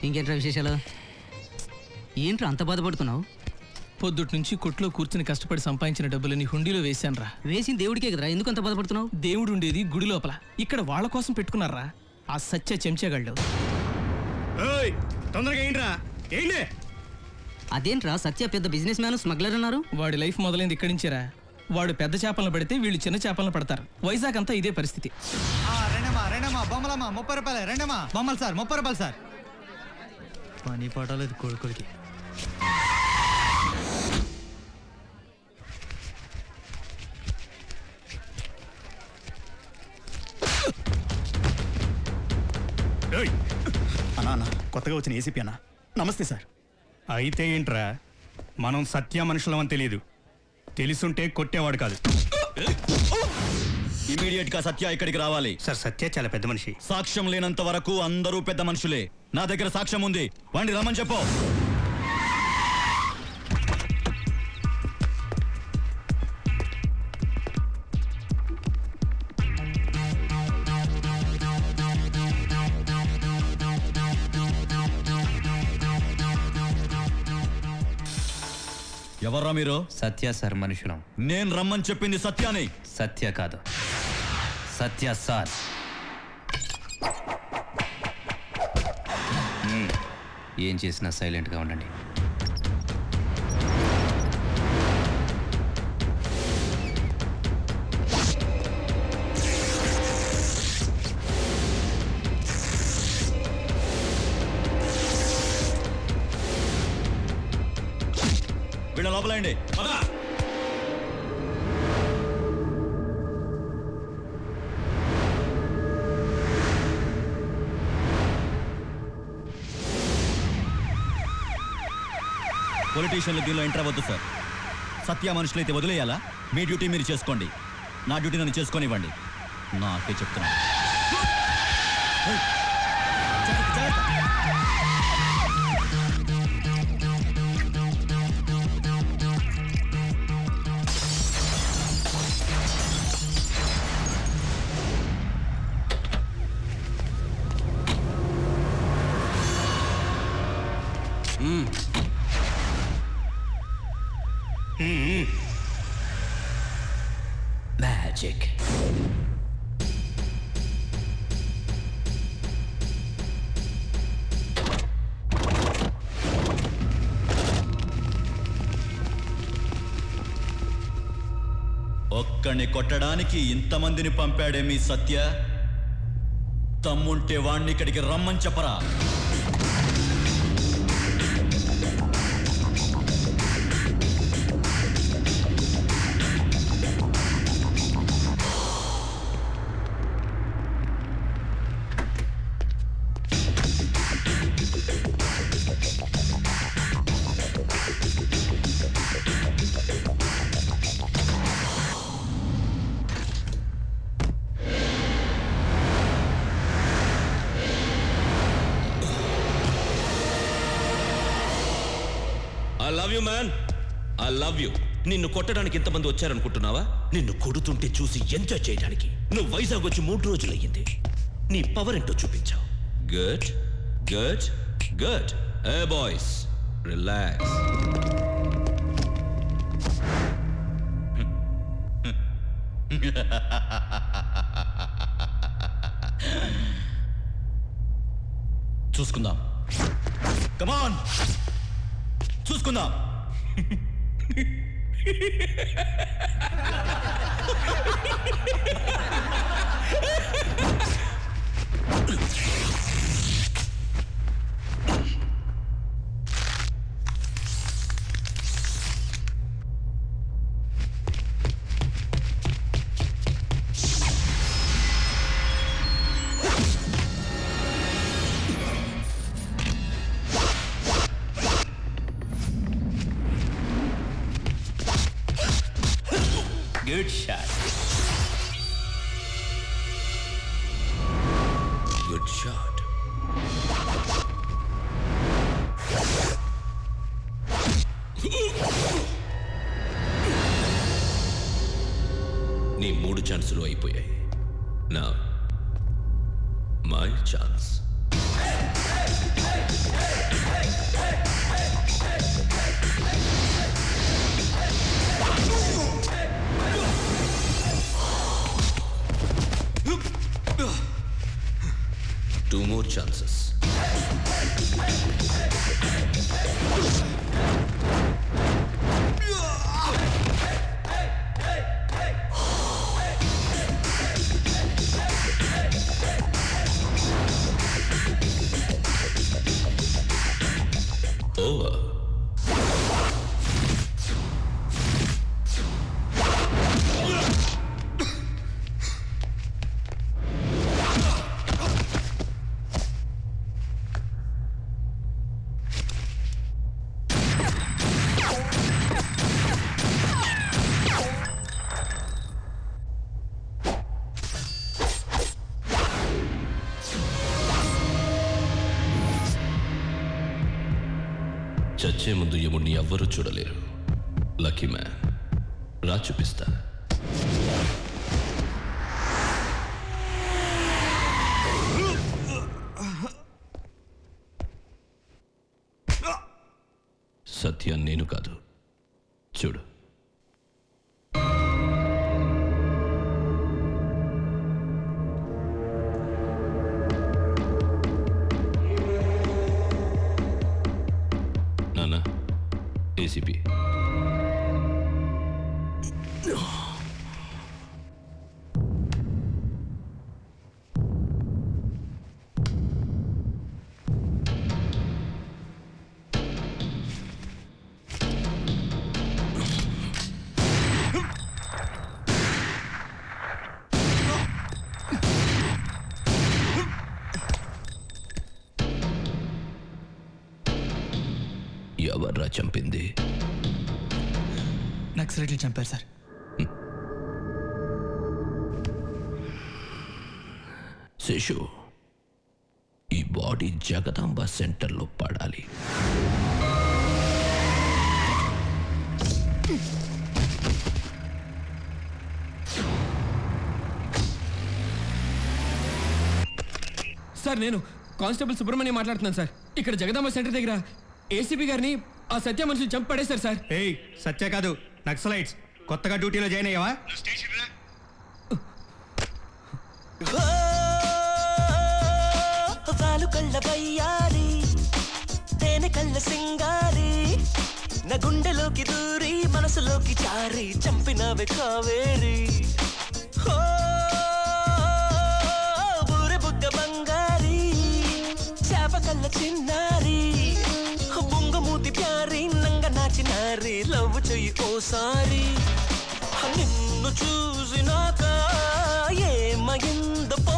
ఇంకేంట్రా విశేషాలు ఏంట్రా అంత బాధపడుతున్నావు పొద్దుటి నుంచి కొట్లో కూర్చుని కష్టపడి సంపాదించిన డబ్బులని హుండీలో వేశాన్రా వేసిన దేవుడికే కదరా ఎందుకు అంత బాధపడుతున్నావు దేవుడు ఉండేది గుడి లోపల ఇక్కడ వాళ్ళ కోసం పెట్టుకున్నారా ఆ సత్య చెంచాగాళ్ళు ఓయ్ తొందరగా ఏంట్రా ఏంటి అదేంట్రా సత్య పెద్ద బిజినెస్ మ్యాన్ స్మగ్లర్ అన్నారు వాడి లైఫ్ మొదలైంది ఇక్కడి నుంచేరా వాడు పెద్ద చేపలను పడితే వీళ్ళు చిన్న చేపలను పడతారు వైజాగ్ అంతా ఇదే పరిస్థితి ఆ, రండమ్మా రండమ్మా బొమ్మలమ్మా ముప్పై రూపాయలు రండమ్మా బొమ్మలు సార్ ముప్పై రూపాయలు సార్ పని పడలేదు కొడుకులకి అన్నా అన్న కొత్తగా వచ్చిన ఏసీపీ అన్న నమస్తే సార్ అయితే ఏంట్రా మనం సత్య మనుషులం అని తెలియదు తెలుసుంటే కొట్టేవాడు కాదు ఇమీడియట్ గా సత్య ఇక్కడికి రావాలి సార్ సత్య చాలా పెద్ద మనిషి సాక్ష్యం లేనంత వరకు అందరూ పెద్ద మనుషులే నా దగ్గర సాక్ష్యం ఉంది వాణ్ణి రమ్మని చెప్పు ఎవర్రా మీరు సత్య సార్ మనుషులం నేను రమ్మని చెప్పింది సత్యాని సత్య కాదు సత్య సార్ మ్మ్. ఏం చేసినా సైలెంట్గా ఉండండి వీళ్ళ లోపలండి పొలిటీషియన్లు దీనిలో ఎంటర్ అవ్వద్దు సార్ సత్య మనుషులైతే వదిలేయాలా మీ డ్యూటీ మీరు చేసుకోండి నా డ్యూటీ నన్ను చేసుకోనివ్వండి నాకే చెప్తున్నాను ఏయ్! జాగ్రత్త, జాగ్రత్త. మ్యాజిక్ ఒక్కడిని కొట్టడానికి ఇంతమందిని పంపాడే మీ సత్య తమ్ముంటే వాణ్ణి ఇక్కడికి రమ్మని చెప్పరా I love you man I love you నిన్ను కొట్టడానికి ఇంతమంది వచ్చారనుకుంటున్నావా నిన్ను కొడుతుంటే చూసి ఎంజాయ్ చేయడానికి నువ్వు వైజాగ్ వచ్చి మూడు రోజులయ్యింది నీ పవర్ ఏంటో చూపించావు good good good hey boys relax చూసుకుందాం కమాన్ చూసుకుందాం గుడ్ షాట్ గుడ్ షాట్ నీ మూడు ఛాన్సులు అయిపోయాయి నా my chance Two more chances. Over. చచ్చే ముందు యముడిని ఎవ్వరూ చూడలేరు లక్కీ మ్యాన్ రా చూపిస్తా సత్యం నేను కాదు చూడు నాన్న ఏసీపీ ఎవర్రా చంపింది నక్సలైట్లు చంపారు సార్ శిశు ఈ బాడీ జగదాంబ సెంటర్లో పడాలి సార్ నేను కానిస్టేబుల్ సుబ్రహ్మణ్యం మాట్లాడుతున్నాను సార్ ఇక్కడ జగదాంబ సెంటర్ దగ్గర ఏసీపీ గారిని ఆ సత్య మనుషులు చంపి పడేశారు సార్ ఏయ్ సత్య కాదు నక్సలైట్స్ కొత్తగా డ్యూటీలో జాయిన్ అయ్యావా వాలు కళ్ళ బయ్యారి తేనె కళ్ళ సింగారి నా గుండెలోకి దూరి మనసులోకి చారి చంపినవే కావేరి హో, బూరె బుగ్గ బంగారి చేప కళ్ళ చిన్నారి బుంగమూతి ప్యారి నంగ నాచినారి లవ్ చెయ్యి ఓసారి